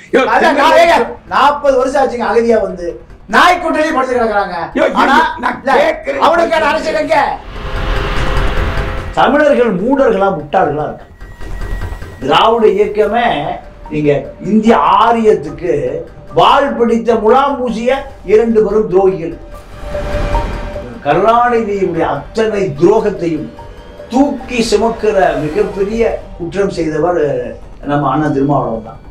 யோ, அதான் நான் ஏங்க, நாற்பது வருஷம் ஆச்சுங்க அகதியா வந்து நாய் கூட்டணி படுத்து கிடக்குறாங்க யோ, ஆனா நான் இல்ல, கேட்கிறேன். அவனுக்கான அரசியல் எங்க தமிழர்கள் மூடர்களா முட்டாள்களா இருக்காங்க திராவிட இயக்கமே நீங்க இந்திய ஆரியத்துக்கு வால் பிடித்த முலாம் பூசிய இரண்டு பெரும் துரோகிகள் கருணாநிதியுடைய அத்தனை துரோகத்தையும் தூக்கி சுமக்கிற மிகப்பெரிய குற்றம் செய்தவர் நம்ம அண்ணன் திருமாவளவன் தான்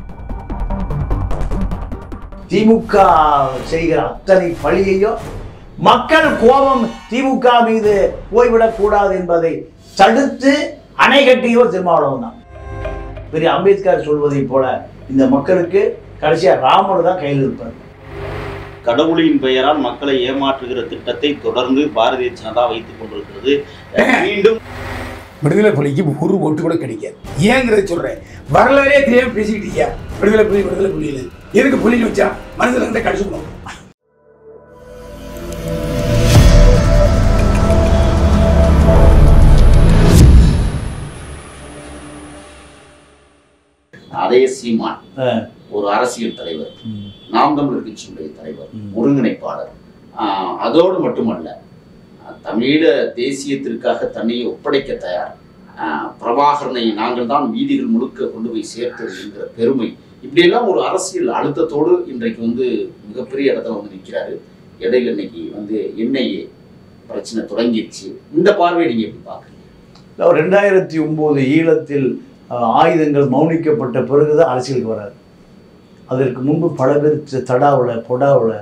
திமுக செய்கிற அத்தனை பழியையும் மக்கள் கோபம் திமுக மீது போய்விடக் கூடாது என்பதை தடுத்து அணை கட்டியவர் திருமாவளவன் தான் பெரிய அம்பேத்கர் சொல்வதைப் போல இந்த மக்களுக்கு கடைசியா ராமர் தான் கையில் இருப்பார் கடவுளின் பெயரால் மக்களை ஏமாற்றுகிற திட்டத்தை தொடர்ந்து பாரதிய ஜனதா வைத்துக் கொண்டிருக்கிறது மீண்டும் விடுதலை புலிக்கு ஒரு ஓட்டு கூட கிடைக்காது ஏங்கிறத சொல்றேன் வரலாறே தெரியாம பேசிக்கிட்டு இருக்கியா விடுதலை புலி விடுதலை புலியில் எதுக்கு புலின்னு வச்சா மனசுல இருந்த கடிச்சுக்கணும் அதே சீமான் அஹ், ஒரு அரசியல் தலைவர் ம், நாம் தமிழர் கட்சியினுடைய தலைவர் ம். ஒருங்கிணைப்பாளர் ஆஹ் அதோடு மட்டுமல்ல ஆஹ் தமிழீழ தேசியத்திற்காக தன்னை ஒப்படைக்க தயார் ஆஹ் பிரபாகரனை நாங்கள் தான் வீதிகள் முழுக்க கொண்டு போய் சேர்த்தது என்கிற பெருமை இப்படியெல்லாம் ஒரு அரசியல் அழுத்தத்தோடு இன்றைக்கு வந்து மிகப்பெரிய இடத்துல வந்து நிற்கிறாரு இடையில இன்னைக்கு வந்து என்ஐஏ பிரச்சனை தொடங்கிடுச்சு இந்த பார்வையை நீங்க எப்படி பாக்குறீங்க அவர் ரெண்டாயிரத்தி ஒன்பது ஈழத்தில் அஹ், ஆயுதங்கள் மௌனிக்கப்பட்ட பிறகுதான் அரசியலுக்கு வராரு அதற்கு முன்பு பல பேர் த- தடாவில் பொடாவில்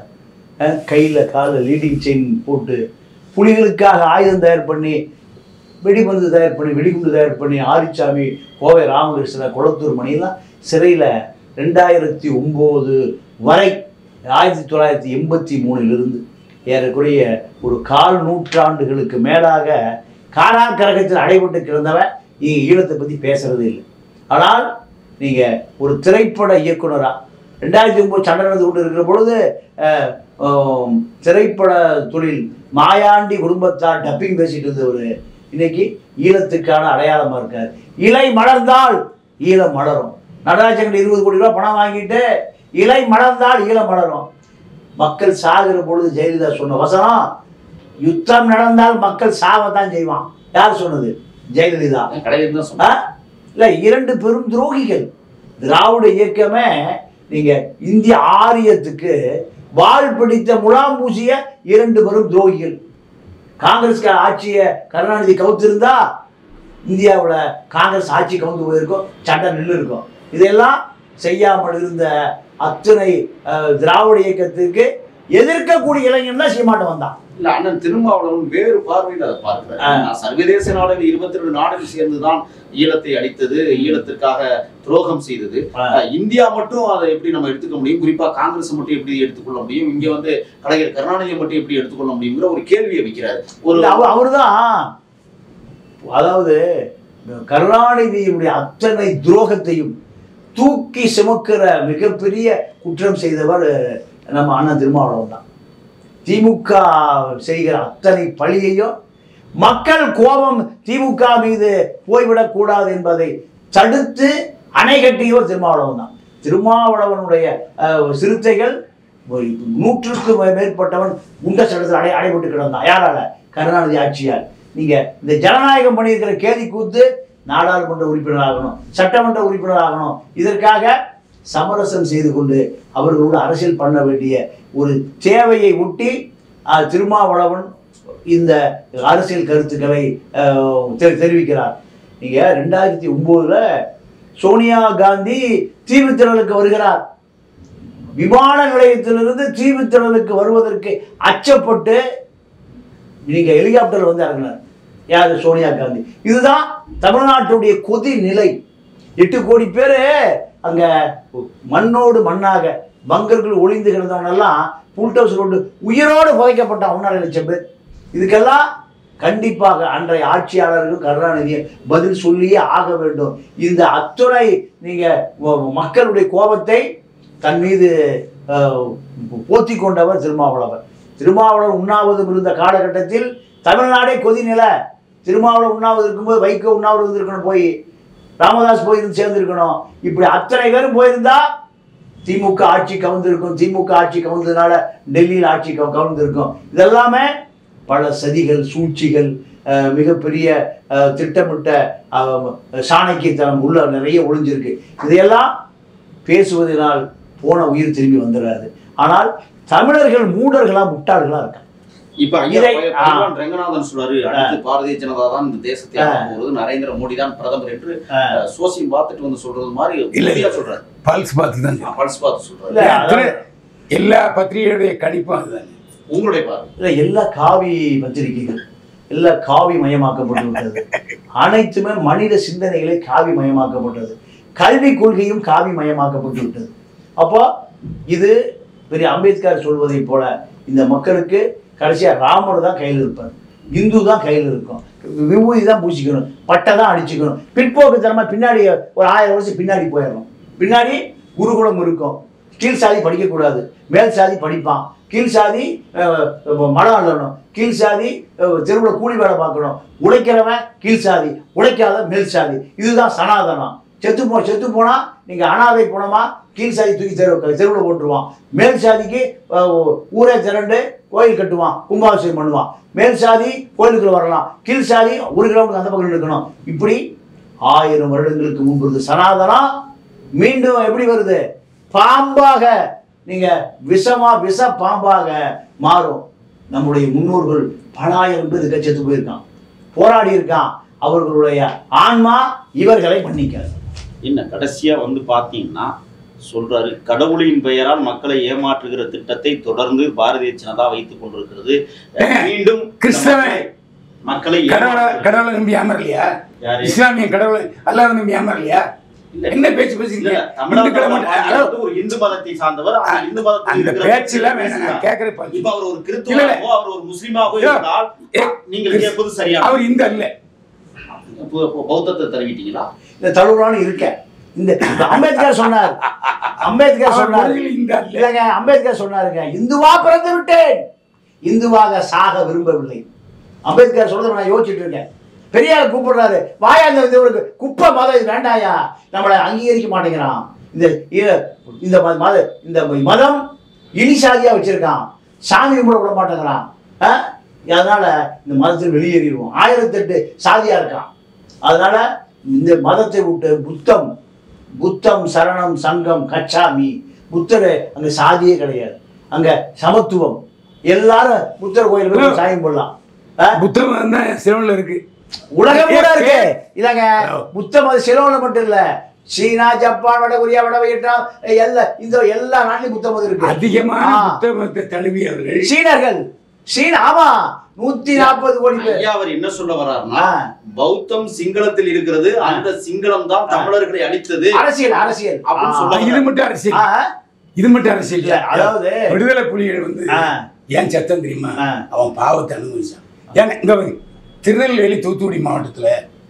கையில் காலில் லீடிங் செயின் போட்டு புலிகளுக்காக ஆயுதம் தயார் பண்ணி வெடிமருந்து தயார் பண்ணி வெடிகுண்டு தயார் பண்ணி ஆரிச்சாமி கோவை ராமகிருஷ்ணன் குளத்தூர் மணியெல்லாம் சிறையில் ரெண்டாயிரத்தி ஒம்பது வரை ஆயிரத்தி தொள்ளாயிரத்தி எண்பத்தி மூணிலிருந்து ஏறக்குறைய ஒரு கால் நூற்றாண்டுகளுக்கு மேலாக காராக்கரகத்தில் அடைபட்டு கிடந்தவன் நீங்கள் ஈழத்தை பற்றி பேசுறதே இல்லை ஆனால் நீங்கள் ஒரு திரைப்பட இயக்குனரா ரெண்டாயிரத்தி ஒம்பது சண்டை நடந்து கொண்டு இருக்கிற பொழுது அஹ், ஆம், திரைப்பட தொழில் மாயாண்டி குடும்பத்தார் டப்பிங் பேசிட்டு இருந்தவர் இன்னைக்கு ஈழத்துக்கான அடையாளமாக இருக்கார் இலை மலர்ந்தால் ஈழம் மலரும் நடராஜன் இருபது கோடி ரூபாய் பணம் வாங்கிட்டு இலை மலர்ந்தால் ஈழம் மலரும் மக்கள் சாகிற பொழுது ஜெயலலிதா சொன்ன வசனம் யுத்தம் நடந்தால் மக்கள் சாவத்தான் செய்வான் யார் சொன்னது ஜெயலலிதா கடையில் தான் ஆ? சொன்னேன் இல்ல இரண்டு பெரும் துரோகிகள் திராவிட இயக்கமே நீங்க இந்திய ஆரியத்துக்கு வால் பிடித்த முலாம் பூசிய இரண்டு பெரும் துரோகிகள் காங்கிரஸ் ஆட்சியை கருணாநிதி கவுத்திருந்தா இந்தியாவுல காங்கிரஸ் ஆட்சி கவுந்து போயிருக்கும் சட்டம் நின்று இருக்கும் இதெல்லாம் செய்யாமல் இருந்த அத்தனை அஹ், திராவிட இயக்கத்துக்கு எதிர்க்கக்கூடிய இளைஞன் தான் சீமாட்டம் வந்தான் இல்ல அண்ணன் திருமாவளவன் வேறு பார்வையில் அதை பார்க்கிறார் ஆ. நான் சர்வதேச நாடுகள் இருபத்தி ரெண்டு நாடுகள் சேர்ந்துதான் ஈழத்தை அடித்தது ஈழத்திற்காக துரோகம் செய்தது ஆ. ஆ, இந்தியா மட்டும் அதை எப்படி நம்ம எடுத்துக்க முடியும் குறிப்பா காங்கிரஸ் மட்டும் எப்படி எடுத்துக்கொள்ள முடியும் இங்க வந்து கலைஞர் கருணாநிதி மட்டும் எப்படி எடுத்துக்கொள்ள முடியுங்கிற ஒரு கேள்வியை வைக்கிறாரு ஒரு இல்ல, அவர் அவர்தான் அதாவது கருணாநிதியுடைய அத்தனை துரோகத்தையும் தூக்கி சுமக்கிற மிகப்பெரிய குற்றம் செய்தவர் நம்ம அண்ணன் திருமாவளவன் தான் திமுக செய்கிற அத்தனை பழியையும் மக்கள் கோபம் திமுக மீது போய்விடக் கூடாது என்பதை தடுத்து அணை கட்டியவர் திருமாவளவன் தான் திருமாவளவனுடைய அஹ், சிறுத்தைகள் ஒரு நூற்றுக்கு மே- மேற்பட்டவன் குண்ட சட்டத்தில் அடை அடைபட்டு கிடந்தான் யாரால கருணாநிதி ஆட்சியால் நீங்க இந்த ஜனநாயகம் பண்ணியிருக்கிற கேலி கூத்து நாடாளுமன்ற உறுப்பினர் ஆகணும் சட்டமன்ற உறுப்பினர் ஆகணும் இதற்காக சமரசம் செய்து கொண்டு அவர்களோடு அரசியல் பண்ண வேண்டிய ஒரு தேவையை ஒட்டி அஹ், திருமாவளவன் இந்த அரசியல் கருத்துக்களை அஹ், தெ- தெரிவிக்கிறார் நீங்க ரெண்டாயிரத்தி ஒன்பதுல சோனியா காந்தி தீவுத்திடலுக்கு வருகிறார் விமான நிலையத்திலிருந்து தீவுத்திடலுக்கு வருவதற்கு அச்சப்பட்டு நீங்க ஹெலிகாப்டர்ல வந்து இறங்கினார் யாரு சோனியா காந்தி இதுதான் தமிழ்நாட்டுடைய கொதி நிலை எட்டு கோடி பேர் அங்க மண்ணோடு மண்ணாக பங்கர்கள் ஒளிந்து கிடந்தவனெல்லாம் புல்டவுஸ் ரோடு உயிரோடு புதைக்கப்பட்டான் ஒன்றரை லட்சம் பேர் இதுக்கெல்லாம் கண்டிப்பாக அன்றைய ஆட்சியாளர்கள் கருணாநிதியை பதில் சொல்லியே ஆக வேண்டும் இந்த அத்துணை நீங்க ம- மக்களுடைய கோபத்தை தன் மீது அஹ், போத்தி கொண்டவர் திருமாவளவன் திருமாவளவன் உண்ணாவிரதம் இருந்த காலகட்டத்தில் தமிழ்நாடே கொதிநில திருமாவளவன் உண்ணாவிரதம் இருக்கும்போது வைகோ உண்ணாவிரதம் இருந்திருக்கணும் போய் ராமதாஸ் போயிருந்து சேர்ந்திருக்கணும் இப்படி அத்தனை பேரும் போயிருந்தா திமுக ஆட்சி கவுந்திருக்கும் திமுக ஆட்சி கவுந்ததுனால டெல்லியில் ஆட்சி கவு கவுந்திருக்கும் இதெல்லாமே பல சதிகள் சூழ்ச்சிகள் அஹ், மிகப்பெரிய அஹ், திட்டமிட்ட அஹ், சாணக்கியத்தனம் உள்ள நிறைய ஒளிஞ்சிருக்கு இதையெல்லாம் பேசுவதனால் போன உயிர் திரும்பி வந்துடாது ஆனால் தமிழர்கள் மூடர்களா முட்டாள்களா இருக்காங்க இப்ப ஐயா இதை- பை- ஆ. பைல்வான் ரெங்கநாதன் சொல்றாரு அடுத்து பாரதிய ஜனதா தான் இந்த தேசத்தை ஆ. ஆளப் போகுது நரேந்திர மோடி தான் பிரதமர் என்று ஆ. அஹ், சோசியம் பார்த்துட்டு வந்து சொல்றது மாதிரி இல்ல. உறுதியா சொல்றாரு பல்ஸ் பார்த்து தான் ஆ, பல்ஸ் பார்த்து சொல்றாரு இல்ல, சொல்றேன். எல்லா பத்திரிகையுடைய கணிப்பும் அதுதான் உங்களுடைய பார்வை இல்லை எல்லா காவி பத்திரிகைகள் எல்லா காவி மயமாக்கப்பட்டு விட்டது அனைத்துமே மனித சிந்தனைகளே காவி மயமாக்கப்பட்டது கல்வி கொள்கையும் காவி மயமாக்கப்பட்டு விட்டது அப்போ இது பெரிய அம்பேத்கர் சொல்வதை போல இந்த மக்களுக்கு கடைசியா ராமர் தான் கையில் இருப்பார் இந்து தான் கையில் இருக்கும் விபூதி தான் பூசிக்கணும் பட்டை தான் அடிச்சுக்கணும் பிற்போக்குத்தனமா பின்னாடி ஒரு ஆயிரம் வருஷம் பின்னாடி போயிடணும் பின்னாடி குருகுலம் இருக்கும் கீழ் சாதி படிக்கக்கூடாது மேல் சாதி படிப்பான் கீழ் சாதி அஹ், மடம் அள்ளணும் கீழ் சாதி தெருவில் கூலி வேலை பார்க்கணும் உழைக்கிறவன் கீழ் சாதி உழைக்காத மேல் சாதி இதுதான் சனாதனம் செத்து போ செத்து போனா நீங்க அனாதை போனமா கீழ் சாதி தூக்கி தெரு தெருவில் போட்டுருவான் மேல் சாதிக்கு அஹ், ஊரே திரண்டு கோயில் கட்டுவான் கும்பாபிஷேகம் பண்ணுவான் மேல் சாதி கோயிலுக்குள்ள வரலாம் கீழ் சாதி ஒரு கிலோமீட்டர் அந்த பக்கம் இருக்கணும் இப்படி ஆயிரம் வருடங்களுக்கு முன்பு இருந்த சனாதனம் மீண்டும் எப்படி வருது பாம்பாக நீங்க விஷமா விஷ பாம்பாக மாறும் நம்முடைய முன்னோர்கள் பல ஆயிரம் பேர் இதுக்கு செத்து போயிருக்கான் போராடி இருக்கான் அவர்களுடைய ஆன்மா இவர்களை மன்னிக்காது என்ன கடைசியா வந்து பாத்தீங்கன்னா சொல்றாரு கடவுளின் பெயரால் மக்களை ஏமாற்றுகிற திட்டத்தை தொடர்ந்து பாரதிய ஜனதா வைத்துக் கொண்டிருக்கிறது அஹ், மீண்டும் இந்த கிறிஸ்தவன். மக்களை- மக்களை கடவுளை ஏமாற்று- கடவுளை நம்பி ஏமாறலையா யாரு? இஸ்லாமிய கடவுளை அல்லாத நம்பி ஏமாறலையா இல்ல. என்ன பேச்சு இல்ல, பேசுறீங்க தமிழ்நாட்டுல இந்துக்களை மட்டும் மாநிலம் அதாவது வந்து ஒரு இந்து மதத்தை சார்ந்தவர் அந்த இந்து மதத்தில் அந்த இருக்கிற பேச்செல்லாம் வேணாம் நான் பேசுகிறார். கேட்கற இப்ப பதில். அவர் ஒரு இல்ல, இல்ல. கிறிஸ்துவாகவோ அவர் ஒரு முஸ்லிமாகவோ ஐயோ, இருந்தால் ஏ, நீங்கள் கிறிஸ்- கேட்பது சரியா அவர் இந்து அல்ல பௌத்தத்தை தருவிட்டீங்களா இந்த தழுவுறான்னு இருக்கேன் இந்த இந்த அம்பேத்கர் சொன்னார் அம்பேத்கர் அவர் சொன்னார் கொள்கையில் இந்து அல்ல இல்லைங்க அம்பேத்கர் சொன்னாருங்க இந்துவா பிறந்து விட்டேன் இந்துவாக சாக விரும்பவில்லை அம்பேத்கர் சொல்றதை நான் யோசிச்சுட்டு இருக்கேன் பெரியார் கூப்பிடுறாரு வாயா இந்த இவருக்கு குப்பை மதம் இது வேண்டாயா நம்மளை அங்கீகரிக்க மாட்டேங்கிறான் இந்த இ- இந்த ம- மத இந்த மதம் இனி சாதியா வச்சிருக்கான் சாமி கும்பிட விட மாட்டேங்கிறான் ஆ? அதனால இந்த மதத்தில் வெளியேறிடுவோம் ஆயிரத்தெட்டு சாதியா இருக்கான் அதனால இந்த மதத்தை விட்டு புத்தம் புத்தம் சரணம் சங்கம் கச்சாமி புத்தர் அங்க சாதியே கிடையாது அங்க சமத்துவம் எல்லாரும் புத்தர் கோயிலுக்கு போய் சாமி போடலாம் ஆ? புத்தகம் தான் சிவன்ல இருக்கு உலகம் கூட இருக்கு இல்லங்க ஹலோ. புத்த மத சிலோன்ல மட்டும் இல்ல சீனா ஜப்பான் வட கொரியா வட வியட்நாம் எல்லா இந்த எல்லா நாட்டிலும் புத்த மதம் இருக்கு அதிகமான ஆ. புத்தகத்தை தழுவியவர்கள் சீனர்கள் சீன ஆமா நூத்தி நாற்பது கோடி பேர் ஐயா அவர் என்ன சொல்ல வர்றாருன்னா ஆ. பௌத்தம் சிங்களத்தில் இருக்கிறது அந்த சிங்களம் தான் தமிழர்களை அழித்தது அரசியல் அரசியல் அப்படின்னு ஆ. சொல்ல இது மட்டும் அரசியல் ஆ, இது மட்டும் அரசியல் இல்ல, அதாவது விடுதலை புலிகள் வந்து ஆ. ஏன் சத்தம் தெரியுமா ஆ. அவன் பாவத்தை அனுபவிச்சான் ஏன்னா இங்க பாருங்க, திருநெல்வேலி தூத்துக்குடி மாவட்டத்துல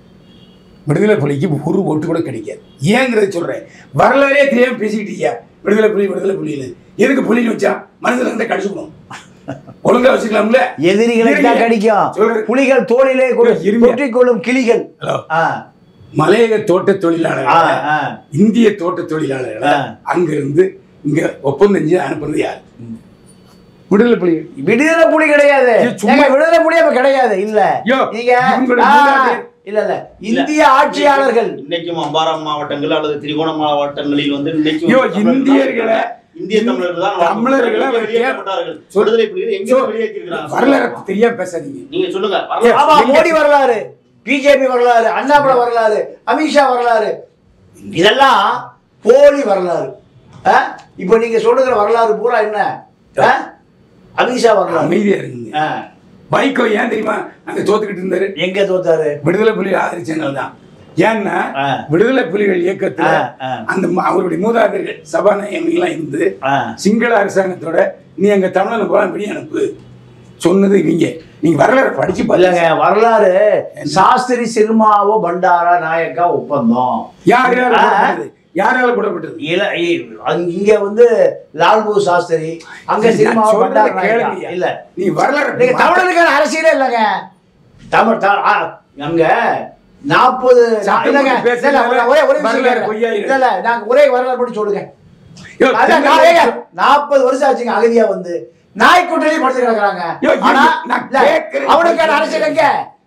விடுதலை புலிக்கு ஒரு ஓட்டு கூட கிடைக்காது ஏங்கிறத சொல்றேன் வரலாறே தெரியாம பேசிக்கிட்டீங்க விடுதலை புலி விடுதலை புலின்னு எதுக்கு புலின்னு வச்சா மனசுல இருந்தா கடிச்சுக்கணும் ஒழுங்கா வச்சுக்கலாம்ல எதிரிகளுக்கு தான் கடிக்கும் சொல்றேன். புலிகள் தோளிலே கொ- இருங்க. தொற்றிக் கொள்ளும் கிளிகள் ஹலோ ஆ, மலையக தோட்ட ஆ, தொழிலாளர்கள் ஆ. இந்திய தோட்ட தொழிலாளர்களை ஆ. அங்கிருந்து இங்க ஒப்பந்தம் செஞ்சு அனுப்புறது யார் விடுதலை புலிகள் விடுதலை புலி கிடையாது இது சும்மா- ஏங்க, விடுதலை புலி அப்ப கிடையாது இல்ல யோ, நீங்க இவங்களோட ஆ, மூதாதையர். இல்ல இல்ல இந்திய ஆட்சியாளர்கள் இன்னைக்கும் அம்பாரம் மாவட்டங்கள் அல்லது திரிகோணம் மாவட்டங்களில் வந்து இன்னைக்கும் ஐயோ, தமிழர்கள் தான் இந்தியர்களை இருக்காங்க. இந்திய தமிழர்கள் தான் தமிழர்களை எங்க அவர் வெளியேற்றப்பட்டார்கள் சொல். விடுதலை புலிகள் எங்க சொல். வெளியேற்றிருக்கிறாங்க வரலாறு தெரியாம பேசாதீங்க நீங்க சொல்லுங்க ஏ, வரலாறு. ஆமா எங்க- மோடி வரலாறு பிஜேபி வரலாறு அண்ணாமலை வரலாறு அமித்ஷா வரலாறு இதெல்லாம் போலி வரலாறு ஆ? இப்ப நீங்க சொல்லுகிற வரலாறு பூரா என்ன ஆ? அமித்ஷா வரலாறு அமைதியா இருங்க ஆ. வைகோ ஏன் தெரியுமா அங்க தோத்துக்கிட்டு இருந்தாரு எங்க தோத்தாரு விடுதலை புலிகள் ஆதரிச்சனால தான் ஏன்னா ஆ. விடுதலை புலிகள் இயக்கத்துல ஆ, ஆ. அந்த ம- அவருடைய மூதாதையர்கள் சபாநாயகம் எல்லாம் இருந்து ஆ. சிங்கள அரசாங்கத்தோட நீ அங்க தமிழ்நாடு போலாம் வெளியே அனுப்பு சொன்னது இவங்க நீங்க வரலாறு படிச்சு இல்லைங்க பாருங்க வரலாறு சாஸ்திரி சிறுமாவோ பண்டாரா நாயக்கா ஒப்பந்தம் யார் யார் ஆ. கூடப்பட்டது யாரால கூடப்பட்டது இல இ- அங்க- இங்க வந்து லால்பு சாஸ்திரி அங்க நான் சினிமாவோ சொல்றதை பண்டாரா நாயக்கா கேளுங்கய்யா. இல்ல நீ வரலாறு நீங்க மாத்த- தமிழருக்கான அரசியலே இல்லைங்க தமிழ் த- ஆ, அங்க நாற்பது சட்டம் இல்லைங்க போட்டு பேசுறது இல்ல, இல்ல, ஒரே ஒரே விஷயம் வரலாறு கேட்கிறேன். பொய்யாயிரும். இல்ல இல்ல நாங்க ஒரே வரலாறு மட்டும் சொல்லுங்க யோ, அதான் நான் ஏங்க, நாற்பது வருஷம் ஆச்சுங்க அகதியா வந்து நாய்க்குட்டிலையும் படுத்து கிடக்குறாங்க யோ, யோ, ஆனா நான் இல்ல, கேட்கிறேன். அவனுக்கான அரசியல் எங்க